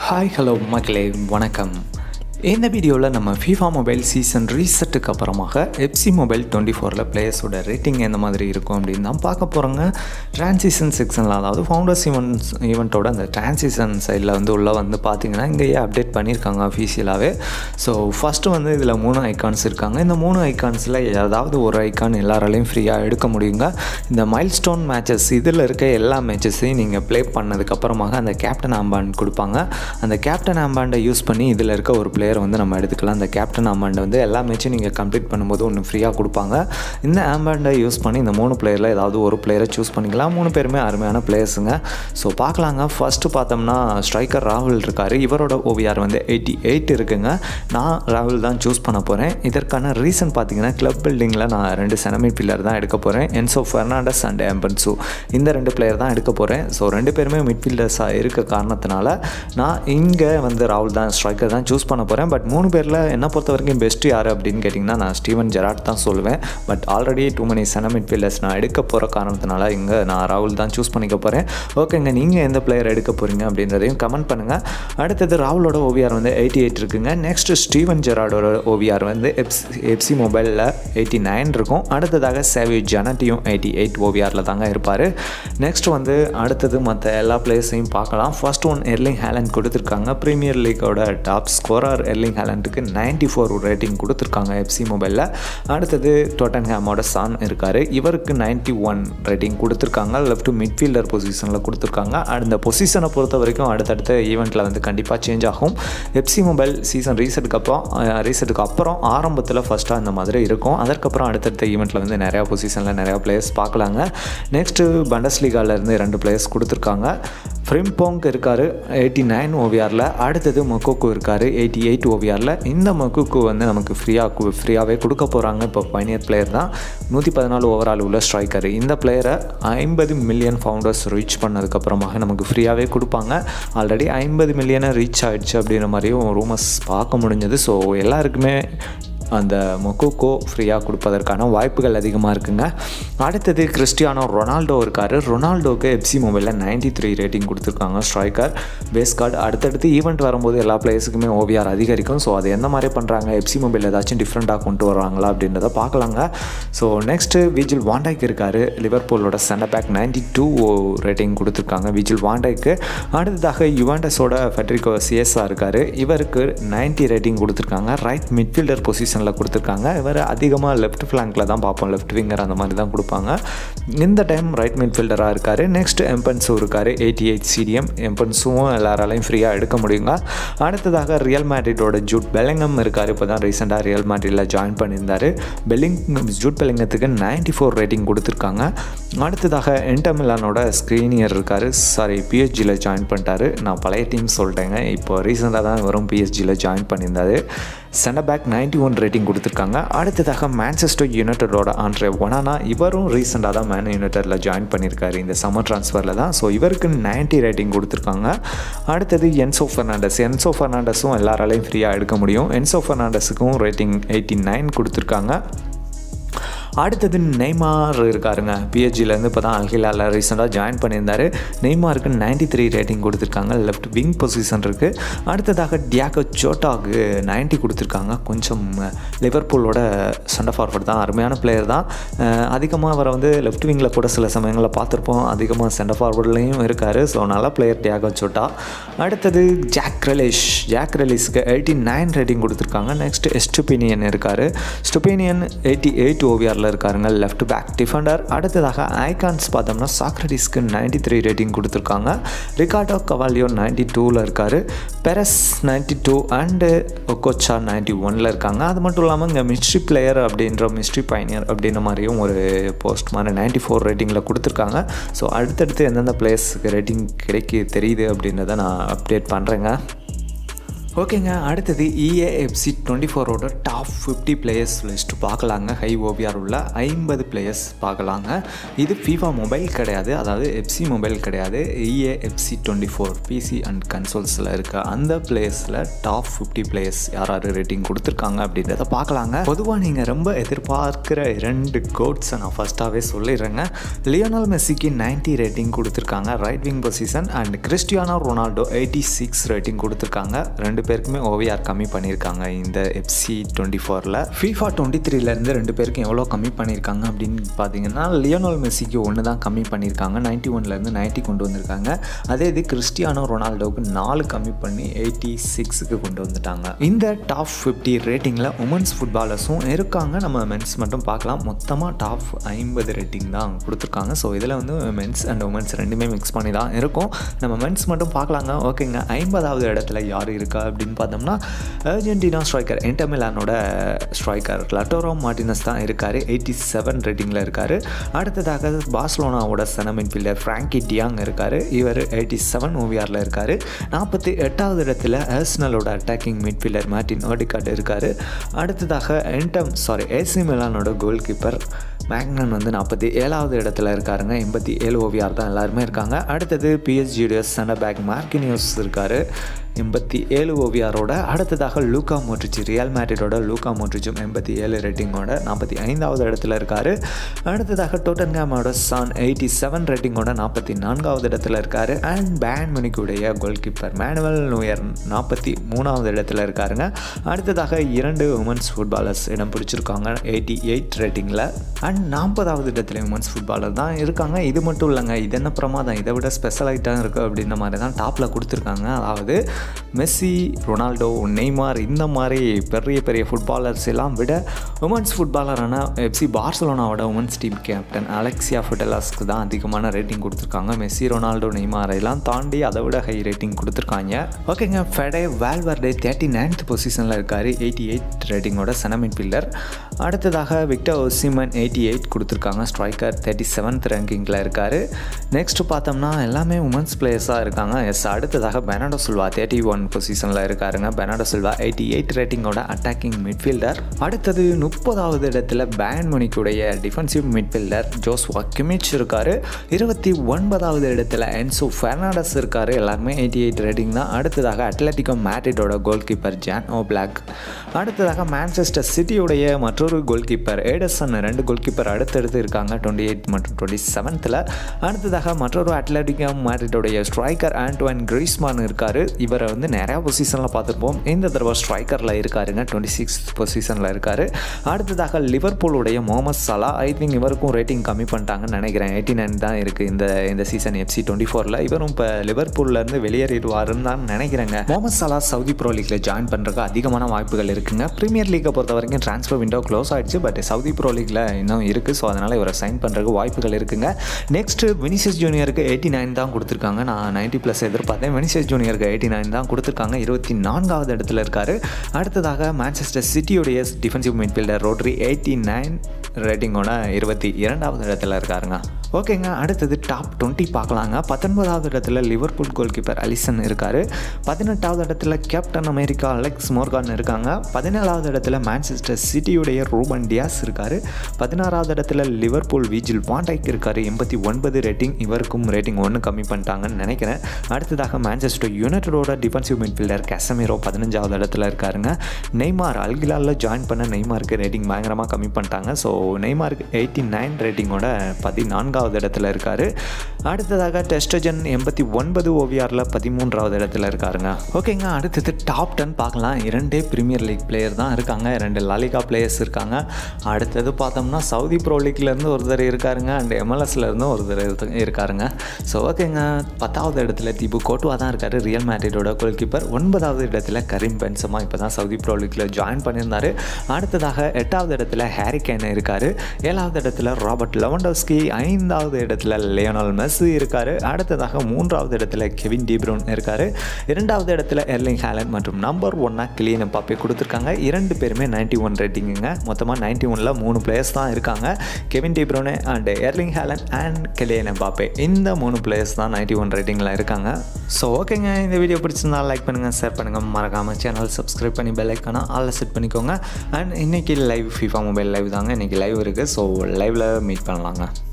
hi hello மக்களே வணக்கம் இந்த வீடியோவில் நம்ம ஃபீஃபா மொபைல் சீசன் ரீசெட்டுக்கு அப்புறமாக எப்சி மொபைல் டுவெண்ட்டி ஃபோரில் பிளேயர்ஸோட ரேட்டிங் எந்த மாதிரி இருக்கும் அப்படின்னு தான் பார்க்க போகிறோங்க ட்ரான்சிஷன் செக்ஷனில் அதாவது ஃபவுண்டர்ஸ் ஈவெண்ட்ஸ் ஈவெண்ட்டோட அந்த ட்ரான்சிஷன் சைடில் வந்து உள்ளே வந்து பார்த்தீங்கன்னா இங்கேயே அப்டேட் பண்ணியிருக்காங்க அஃபீஷியலாகவே ஸோ ஃபஸ்ட்டு வந்து இதில் மூணு ஐக்கான்ஸ் இருக்காங்க இந்த மூணு ஐக்கான்ஸில் ஏதாவது ஒரு ஐக்கான் எல்லாராலையும் ஃப்ரீயாக எடுக்க முடியுங்க இந்த மைல் ஸ்டோன் மேட்சஸ் இதில் இருக்க எல்லா மேட்சஸையும் நீங்கள் ப்ளே பண்ணதுக்கப்புறமாக அந்த கேப்டன் ஆம்பாண்ட் கொடுப்பாங்க அந்த கேப்டன் ஆம்பாண்டை யூஸ் பண்ணி இதில் இருக்க ஒரு பிளேயர் வந்து நம்ம எடுத்துக்கலாம் அந்த கேப்டன் ஆம்பாண்டை வந்து எல்லா மேட்சும் நீங்கள் கம்ப்ளீட் பண்ணும்போது ஒன்று ஃப்ரீயாக கொடுப்பாங்க இந்த ஆம்பாண்டை யூஸ் பண்ணி இந்த மூணு பிளேயரில் ஏதாவது ஒரு பிளேயரை சூஸ் பண்ணிக்கலாம் மூணு பேருமே அருமையான பிளேயர்ஸுங்க ஸோ பார்க்கலாங்க ஃபஸ்ட்டு பார்த்தோம்னா ஸ்ட்ரைக்கர் ராகுல் இருக்கார் இவரோட ஓவிஆர் வந்து எயிட்டி எயிட் இருக்குங்க நான் ராகுல் தான் சூஸ் பண்ண போகிறேன் இதற்கான ரீசன் பார்த்தீங்கன்னா கிளப் பில்டிங்கில் நான் ரெண்டு செனமி பில்லர் தான் எடுக்க போகிறேன் என்சோ ஃபெர்னாண்டஸ் அண்ட் எம்பன்சு இந்த ரெண்டு பிளேயர் தான் எடுக்க போகிறேன் ஸோ ரெண்டு பேருமே மிட்ஃபீல்டர்ஸாக இருக்க காரணத்தினால நான் இங்கே வந்து ராகுல் தான் ஸ்ட்ரைக்கர் தான் சூஸ் பண்ண போகிறேன் பட் மூணு பேரில் என்னை பொறுத்த வரைக்கும் பெஸ்ட்டு யார் அப்படின்னு கேட்டிங்கன்னா நான் ஸ்டீவன் ஜெராட் தான் சொல்லுவேன் பட் ஆல்ரெடி டூ மணி சென மிட்ஃபீல்டர்ஸ் நான் எடுக்க போகிற காரணத்தினால இங்கே நான் ராகுல் தான் சூஸ் பண்ணிக்க போகிறேன் ஓகேங்க நீங்கள் எந்த பிளேயர் எடுக்க போகிறீங்க அப்படின்றதையும் கமெண்ட் பண்ணுங்கள் அடுத்தது ராகுலோட ஓவிஆர் வந்து எயிட்டி எயிட் இருக்குங்க நெக்ஸ்ட் ஸ்டீவன் ஜெராடோட ஓவிஆர் வந்து எப்ஸ் எப்சி மொபைலில் எயிட்டி நைன் இருக்கும் அடுத்ததாக சேவி ஜனட்டியும் எயிட்டி எயிட் ஓவிஆரில் தாங்க இருப்பார் நெக்ஸ்ட் வந்து அடுத்தது மற்ற எல்லா பிளேயர்ஸையும் பார்க்கலாம் ஃபர்ஸ்ட் ஒன் எர்லிங் ஹேலண்ட் கொடுத்துருக்காங்க ப்ரீமியர் லீக்கோட டாப் ஸ்கோரர் எர்லிங் ஹேலண்டுக்கு நைன்ட்டி ஃபோர் ரேட்டிங் கொடுத்துருக்காங்க எஃப்சி மொபைலில் அடுத்தது டோட்டன்ஹேமோட சான் இருக்கார் இவருக்கு நைன்ட்டி ஒன் ரேட்டிங் கொடுத்துருக்காங்க லெஃப்ட் மிட்ஃபீல்டர் பொசிஷனில் கொடுத்துருக்காங்க அந்த பொசிஷனை பொறுத்த வரைக்கும் அடுத்தடுத்த ஈவெண்ட்டில் வந்து கண்டிப்பாக சேஞ்ச் ஆகும் எஃப்சி மொபைல் சீசன் ரீசெட்டுக்கு அப்புறம் ரீசெட்டுக்கு அப்புறம் ஆரம்பத்தில் ஃபஸ்ட்டாக இந்த மாதிரி இருக்கும் அதற்கப்புறம் அடுத்தடுத்த ஈவெண்ட்டில் வந்து நிறையா பொசிஷனில் நிறையா பிளேயர்ஸ் பார்க்கலாங்க நெக்ஸ்ட்டு பண்டஸ் லீகாலேருந்து ரெண்டு பிளேயர்ஸ் கொடுத்துருக்காங்க ஃப்ரிம்போங் இருக்கார் எயிட்டி நைன் ஓவிஆரில் அடுத்தது மொக்கோக்கு இருக்கார் எயிட்டி எயிட் ஓவிஆரில் இந்த மொக்கோக்கு வந்து நமக்கு ஃப்ரீயாக ஃப்ரீயாகவே கொடுக்க போகிறாங்க இப்போ பைனியர் பிளேயர் தான் நூற்றி பதினாலு ஓவரால் உள்ள ஸ்ட்ரைக்கர் இந்த பிளேயரை ஐம்பது மில்லியன் ஃபவுண்டர்ஸ் ரீச் பண்ணதுக்கப்புறமாக நமக்கு ஃப்ரீயாகவே கொடுப்பாங்க ஆல்ரெடி ஐம்பது மில்லியனை ரீச் ஆகிடுச்சு அப்படின்ற மாதிரியும் ரூமர்ஸ் பார்க்க முடிஞ்சது ஸோ எல்லாருக்குமே அந்த மொக்கோக்கோ ஃப்ரீயாக கொடுப்பதற்கான வாய்ப்புகள் அதிகமாக இருக்குங்க அடுத்தது கிறிஸ்டியானோ ரொனால்டோ இருக்கார் ரொனால்டோக்கு எப்சி மொபைலில் நைன்டி த்ரீ ரேட்டிங் கொடுத்துருக்காங்க ஸ்ட்ரைக்கர் பேஸ் கார்டு அடுத்தடுத்து ஈவெண்ட் வரும்போது எல்லா பிளேயர்ஸுக்குமே ஓவிஆர் அதிகரிக்கும் ஸோ அது எந்த மாதிரி பண்ணுறாங்க எப்சி மொபைல் ஏதாச்சும் டிஃப்ரெண்ட்டாக கொண்டு வராங்களா அப்படின்றத பார்க்கலாங்க ஸோ நெக்ஸ்ட்டு விஜில் வாண்டாய்க்கு இருக்கார் லிவர்பூலோட centre back ninety two rating கொடுத்துருக்காங்க விஜில் வாண்டாய்க்கு அடுத்ததாக யுவாண்டஸோட ஃபெட்ரிகோ சிஎஸ்ஆ இருக்கார் இவருக்கு நைன்ட்டி ரேட்டிங் கொடுத்துருக்காங்க ரைட் மிட்ஃபீல்டர் பொசிஷன் பொசிஷனில் கொடுத்துருக்காங்க இவர் அதிகமாக லெஃப்ட் ஃப்ளாங்கில் தான் பார்ப்போம் லெஃப்ட் விங்கர் அந்த மாதிரி தான் கொடுப்பாங்க இந்த டைம் ரைட் மிட்ஃபீல்டராக இருக்கார் நெக்ஸ்ட் எம்பன்ஸு இருக்கார் எயிட்டி எயிட் சிடிஎம் எம்பன்ஸும் எல்லாராலையும் ஃப்ரீயாக எடுக்க முடியுங்க அடுத்ததாக ரியல் மேட்ரிட்டோட ஜூட் பெலிங்கம் இருக்கார் இப்போ தான் ரீசெண்டாக ரியல் மேட்ரிட்டில் ஜாயின் பண்ணியிருந்தார் பெல்லிங் ஜூட் பெலிங்கத்துக்கு நைன்ட்டி ஃபோர் ரேட்டிங் கொடுத்துருக்காங்க அடுத்ததாக என்டமிலானோட ஸ்க்ரீனியர் இருக்கார் சாரி பிஹெச்ஜியில் ஜாயின் பண்ணிட்டாரு நான் பழைய டீம் சொல்லிட்டேங்க இப்போ ரீசெண்டாக தான் வரும் பிஎஸ்ஜியில் ஜாயின் பண்ணியிருந்தார் centre back ninety one rating கொடுத்துருக்காங்க அடுத்ததாக மேன்செஸ்டர் யுனைடடோட ஆண்ட்ரே ஒனானா இவரும் ரீசெண்டாக தான் மேன் யுனைடடில் ஜாயின் பண்ணியிருக்காரு இந்த சம்மர் ட்ரான்ஸ்ஃபரில் தான் ஸோ இவருக்கு நைன்ட்டி ரேட்டிங் கொடுத்துருக்காங்க அடுத்தது என்சோ ஃபெர்னாண்டஸ் என்சோ ஃபெர்னாண்டஸும் எல்லாராலையும் ஃப்ரீயாக எடுக்க முடியும் என்சோ ஃபெர்னாண்டஸுக்கும் ரேட்டிங் எயிட்டி நைன் கொடுத்துருக்காங்க அடுத்தது நெய்மார் இருக்காருங்க பிஹெச்ஜிலேருந்து இப்போ தான் அல்ஹிலாவில் ரீசெண்டாக ஜாயின் பண்ணியிருந்தார் நெய்மாருக்கு நைன்டி த்ரீ ரேட்டிங் கொடுத்துருக்காங்க லெஃப்ட் விங் பொசிஷன் இருக்குது அடுத்ததாக டியாகோ சோட்டாவுக்கு நைன்ட்டி கொடுத்துருக்காங்க கொஞ்சம் லிவர்பூலோட சண்டை ஃபார்வர்ட் தான் அருமையான பிளேயர் தான் அதிகமாக அவரை வந்து லெஃப்ட் விங்கில் கூட சில சமயங்களில் பார்த்துருப்போம் அதிகமாக சென்டர் ஃபார்வர்ட்லேயும் இருக்கார் ஸோ நல்ல பிளேயர் டியாகோ சோட்டா அடுத்தது ஜாக் ரெலிஷ் ஜாக் ரெலிஸ்க்கு எயிட்டி நைன் ரேட்டிங் கொடுத்துருக்காங்க நெக்ஸ்ட் எஸ்டுபினியன் இருக்கார் ஸ்டுபினியன் எயிட்டி எயிட் ஓவிஆரில் இருக்காருங்க லெஃப்ட் பேக் டிஃபெண்டர் அடுத்ததாக ஐகான்ஸ் பார்த்தோம்னா சாக்ரடிஸ்க்கு நைன்டி த்ரீ ரேட்டிங் கொடுத்துருக்காங்க ரிகார்டோ கவாலியோ நைன்டி டூவில் இருக்கார் Perez ninety two and Okocha ninety ஒனில் இருக்காங்க அது மட்டும் இல்லாமல் இங்கே மிஸ்ட்ரி பிளேயர் அப்படின்ற மிஸ்ட்ரி பைனியர் அப்படின்ற மாதிரியும் ஒரு போஸ்ட் மாதிரி நைன்டி ஃபோர் ரேட்டிங்கில் கொடுத்துருக்காங்க ஸோ அடுத்தடுத்து எந்தெந்த பிளேயர்ஸுக்கு ரேட்டிங் கிடைக்க தெரியுது அப்படின்றத நான் அப்டேட் பண்ணுறேங்க ஓகேங்க அடுத்தது இஏஎஃப்சி டுவெண்ட்டி ஃபோரோட டாப் ஃபிஃப்டி பிளேயர்ஸ் லிஸ்ட் பார்க்கலாங்க ஹை ஓபிஆர் உள்ள ஐம்பது பிளேயர்ஸ் பார்க்கலாங்க இது ஃபீஃபா மொபைல் கிடையாது அதாவது எஃப்சி மொபைல் கிடையாது EAFC twenty four PC and கன்சோல்ஸில் இருக்க அந்த பிளேயர்ஸில் டாப் ஃபிஃப்டி பிளேயர்ஸ் யார் யார் ரேட்டிங் கொடுத்துருக்காங்க அப்படின்றத பார்க்கலாங்க பொதுவாக நீங்கள் ரொம்ப எதிர்பார்க்குற இரண்டு கோட்ஸை நான் ஃபஸ்ட்டாகவே சொல்லிடுறேங்க லியோனல் மெஸ்ஸிக்கு நைன்ட்டி ரேட்டிங் கொடுத்துருக்காங்க right wing position and Cristiano Ronaldo eighty six rating கொடுத்துருக்காங்க ரெண்டு பேருக்குமே ஓவிஆர் கம்மி பண்ணியிருக்காங்க இந்த எஃப்சி டுவெண்ட்டி ஃபோரில் ஃபீஃபா டுவெண்ட்டி த்ரீலேருந்து ரெண்டு பேருக்கும் எவ்வளோ கம்மி பண்ணியிருக்காங்க அப்படின்னு பார்த்தீங்கன்னா லியோனல் மெஸ்ஸிக்கு ஒன்று தான் கம்மி பண்ணியிருக்காங்க நைன்ட்டி ஒன்லேருந்து நைன்ட்டி கொண்டு வந்திருக்காங்க அதே இது கிறிஸ்டியானோ ரொனால்டோவுக்கு நாலு கம்மி பண்ணி எயிட்டி சிக்ஸுக்கு கொண்டு வந்துட்டாங்க இந்த டாப் ஃபிஃப்டி ரேட்டிங்கில் உமன்ஸ் ஃபுட்பாலர்ஸும் இருக்காங்க நம்ம மென்ஸ் மட்டும் பார்க்கலாம் மொத்தமாக டாப் ஐம்பது ரேட்டிங் தான் கொடுத்துருக்காங்க ஸோ இதில் வந்து மென்ஸ் அண்ட் உமன்ஸ் ரெண்டுமே மிக்ஸ் பண்ணி தான் இருக்கும் நம்ம மென்ஸ் மட்டும் பார்க்கலாங்க ஓகேங்க ஐம்பதாவது இடத்துல யார் இருக்கா அப்படின்னு பார்த்தோம்னா அர்ஜென்டினா ஸ்ட்ரைக்கர் இன்டர்மிலானோட ஸ்ட்ரைக்கர் லட்டோரோ மார்டினஸ் தான் இருக்கார் எயிட்டி செவன் ரேட்டிங்கில் இருக்கார் அடுத்ததாக பார்சலோனாவோட சன மின்ஃபீல்டர் ஃப்ராங்கி டியாங் இருக்கார் இவர் எயிட்டி செவன் ஓவிஆரில் இருக்கார் நாற்பத்தி எட்டாவது இடத்துல ஆர்சனலோட அட்டாக்கிங் மிட்ஃபீல்டர் மார்டின் ஓடிகார்டு இருக்கார் அடுத்ததாக என்டம் சாரி ஏசி மிலானோட கோல் கீப்பர் மேக்னன் வந்து நாற்பத்தி ஏழாவது இடத்துல இருக்காருங்க எண்பத்தி ஏழு ஓவியார் தான் எல்லாருமே இருக்காங்க அடுத்தது பிஎஸ்ஜியுடைய சென்டர் பேக் மார்க்கினியோஸ் இருக்கார் எண்பத்தி ஏழு ஓவியாரோட அடுத்ததாக லூகா மோட்ரிச் ரியல் மேட்ரிடோட லூகா மோட்ரிச்சும் எண்பத்தி ஏழு ரேட்டிங்கோட நாற்பத்தி ஐந்தாவது இடத்துல இருக்கார் அடுத்ததாக டோட்டன்காமோட சான் எயிட்டி செவன் ரேட்டிங்கோட நாற்பத்தி நான்காவது இடத்துல இருக்கார் அண்ட் பேன் மணிக்குடைய கோல் கீப்பர் மேனுவல் நோயர் நாற்பத்தி மூணாவது இடத்துல இருக்காருங்க அடுத்ததாக இரண்டு உமன்ஸ் ஃபுட்பாலர்ஸ் இடம் பிடிச்சிருக்காங்க எயிட்டி எயிட் ரேட்டிங்கில் அண்ட் நாற்பதாவது இடத்துல உமன்ஸ் ஃபுட்பாலர் தான் இருக்காங்க இது மட்டும் இல்லைங்க இது என்ன பிரமாதம் இதை விட ஸ்பெஷல் ஐட்டம் இருக்குது அப்படின்ற மாதிரி தான் டாப்பில் கொடுத்துருக்காங்க அதாவது மெஸ்ஸி ரொனால்டோ நெய்மார் இந்த மாதிரி பெரிய பெரிய ஃபுட்பாலர்ஸ் எல்லாம் விட உமன்ஸ் ஃபுட்பாலரான எஃப்சி பார்சலோனாவோட உமன்ஸ் டீம் கேப்டன் அலெக்சியா ஃபுட்டலாஸ்க்கு தான் அதிகமான ரேட்டிங் கொடுத்துருக்காங்க மெஸ்ஸி ரொனால்டோ நெய்மார் எல்லாம் தாண்டி அதை விட ஹை ரேட்டிங் கொடுத்துருக்காங்க ஓகேங்க ஃபெடே வேல்வர்டே தேர்ட்டி நைன்த் பொசிஷனில் இருக்கார் எயிட்டி எயிட் ரேட்டிங்கோட செனமின் பில்லர் அடுத்ததாக விக்டர் ஒசிமன் எயிட்டி எயிட் கொடுத்துருக்காங்க ஸ்ட்ரைக்கர் தேர்ட்டி செவன்த் ரேங்கிங்கில் இருக்கார் நெக்ஸ்ட் பார்த்தோம்னா எல்லாமே உமன்ஸ் பிளேயர்ஸாக இருக்காங்க எஸ் அடுத்ததாக பெனாடோ சில்வா தேர்ட்டி ஒன் பொசிஷனில் இருக்காருங்க பெனாடோ சில்வா எயிட்டி எயிட் ரேட்டிங்கோட அட்டாக்கிங் மிட்ஃபீல்டர் அடுத்தது முப்பதாவது இடத்துல பேன் மணிக்குடைய டிஃபென்சிவ் மிட்ஃபீல்டர் ஜோஸ் கிமிச் இருக்கார் இருபத்தி ஒன்பதாவது இடத்துல என்சோ ஃபெர்னாண்டஸ் இருக்கார் எல்லாருமே எயிட்டி எயிட் ரேட்டிங் தான் அடுத்ததாக அட்லட்டிகோ மேட்ரிடோட goalkeeper Jan Oblak அடுத்ததாக மான்செஸ்டர் சிட்டியுடைய மற்றொரு கோல் கீப்பர் ஏடசன் ரெண்டு கோல் கீப்பர் அடுத்தடுத்து இருக்காங்க டுவெண்ட்டி எயிட் மற்றும் டுவெண்ட்டி செவன்த்தில் அடுத்ததாக மற்றொரு அட்லட்டிகோ மேட்ரிடோடைய ஸ்ட்ரைக்கர் ஆண்டோன் கிரீஸ்மான் இருக்கார் இவரை வந்து நிறையா பொசிஷனில் பார்த்துருப்போம் இந்த தடவை ஸ்ட்ரைக்கரில் இருக்காருங்க டுவெண்ட்டி சிக்ஸ் பொசிஷனில் இருக்கார் அடுத்ததாக லிவர்பூலுடைய முகமது சலா ஐ திங்க் இவருக்கும் ரேட்டிங் கம்மி பண்ணிட்டாங்கன்னு நினைக்கிறேன் எயிட்டி நைன் தான் இருக்குது இந்த இந்த சீசன் எஃப்சி டுவெண்ட்டி ஃபோரில் இவரும் இப்போ லிவர்பூல்லேருந்து வெளியேறிடுவாருன்னு தான் நினைக்கிறேங்க முகமது சலா சவுதி ப்ரோ லீக்கில் ஜாயின் பண்ணுறதுக்கு அதிகமான வாய்ப்புகள் இருக்குங்க ப்ரீமியர் லீக்கை பொறுத்த வரைக்கும் ட்ரான்ஸ்ஃபர் விண்டோ க்ளோஸ் ஆயிடுச்சு பட் சவுதி ப்ரோ லீக்கில் இன்னும் இருக்குது ஸோ அதனால் இவரை சைன் பண்ணுறதுக்கு வாய்ப்புகள் இருக்குங்க நெக்ஸ்ட்டு வினிசியஸ் ஜூனியருக்கு எயிட்டி நைன் தான் கொடுத்துருக்காங்க நான் நைன்ட்டி ப்ளஸ் எதிர்பார்த்தேன் வினிசியஸ் ஜூனியருக்கு எயிட்டி நைன் தான் கொடுத்துருக்காங்க இருபத்தி நான்காவது இடத்துல இருக்கார் அடுத்ததாக மான்செஸ்டர் சிட்டியுடைய defensive midfielder Rodri eighty nine ரேட்டிங்கோட இருபத்தி இரண்டாவது இடத்துல இருக்காருங்க ஓகேங்க அடுத்தது டாப் டுவெண்ட்டி பார்க்கலாங்க பத்தொன்பதாவது இடத்துல லிவர்பூல் கோல் கீப்பர் அலிசன் இருக்கார் பதினெட்டாவது இடத்துல கேப்டன் அமெரிக்கா அலெக்ஸ் மோர்கான் இருக்காங்க பதினேழாவது இடத்துல மான்செஸ்டர் சிட்டியுடைய ரூபன் டியாஸ் இருக்கார் பதினாறாவது இடத்துல லிவர்பூல் வீஜில் வாண்டைக் இருக்கார் எண்பத்தி ஒன்பது ரேட்டிங் இவருக்கும் ரேட்டிங் ஒன்று கம்மி பண்ணிட்டாங்கன்னு நினைக்கிறேன் அடுத்ததாக மான்செஸ்டர் யுனைடடோட டிஃபென்சிவ் மிட்ஃபீல்டர் கேசமீரோ பதினஞ்சாவது இடத்துல இருக்காருங்க நெய்மார் அல்கிலாலில் ஜாயின் பண்ண நெய்மாருக்கு ரேட்டிங் பயங்கரமாக கம்மி பண்ணிட்டாங்க ஸோ நெய்மாருக்கு எயிட்டி நைன் ரேட்டிங்கோட பதினான்காவது இடத்துல இருக்கார் அடுத்ததாக டெஸ்டஜன் எண்பத்தி ஒன்பது ஓவிஆரில் பதிமூன்றாவது இடத்துல இருக்காருங்க ஓகேங்க அடுத்தது டாப் டென் பார்க்கலாம் இரண்டே பிரீமியர் லீக் பிளேயர் தான் இருக்காங்க ரெண்டு லாலிகா பிளேயர்ஸ் இருக்காங்க அடுத்தது பார்த்தோம்னா சவுதி ப்ரோ லீக்லேருந்து ஒருத்தர் இருக்காருங்க அண்ட் எம்எல்எஸ்லேருந்து ஒருத்தர் இருக்கு- இருக்காருங்க ஸோ ஓகேங்க பத்தாவது இடத்துல தீபு கோட்டுவா தான் இருக்கார் ரியல் மேட்ரிடோட கோல் கீப்பர் ஒன்பதாவது இடத்துல கரீம் பென்சமா இப்போ தான் சவுதி ப்ரோ லீக்கில் ஜாயின் பண்ணியிருந்தார் அடுத்ததாக எட்டாவது இடத்துல ஹாரி கேன் இருக்கார் ஏழாவது இடத்துல ராபர்ட் லெவன்டோஸ்கி ஐந்து ஐந்தாவது இடத்துல லியோனல் மெஸ்ஸி இருக்கார் அடுத்ததாக மூன்றாவது இடத்துல கெவின் டிப்ரோன் இருக்கார் இரண்டாவது இடத்துல எர்லிங் ஹேலன் மற்றும் நம்பர் ஒன்னாக கிளியன் பாப்பே கொடுத்துருக்காங்க இரண்டு பேருமே நைன்ட்டி ஒன் ரேட்டிங்குங்க மொத்தமாக நைன்ட்டி ஒனில் மூணு பிளேயர்ஸ் தான் இருக்காங்க Kevin De Bruyne and Erling Haaland and Kylian Mbappe இந்த மூணு பிளேயர்ஸ் தான் நைன்ட்டி ஒன் ரேட்டிங்கில் இருக்காங்க ஸோ ஓகேங்க இந்த வீடியோ பிடிச்சிருந்தா லைக் பண்ணுங்கள் ஷேர் பண்ணுங்கள் மறக்காமல் சேனல் சப்ஸ்கிரைப் பண்ணி பெல் ஐக்கான ஆளில் செட் பண்ணிக்கோங்க அண்ட் இன்றைக்கி லைவ் ஃபிஃபா மொபைல் லைவ் தாங்க இன்றைக்கி லைவ் இருக்குது ஸோ லைவில் மீட் பண்ணலாங்க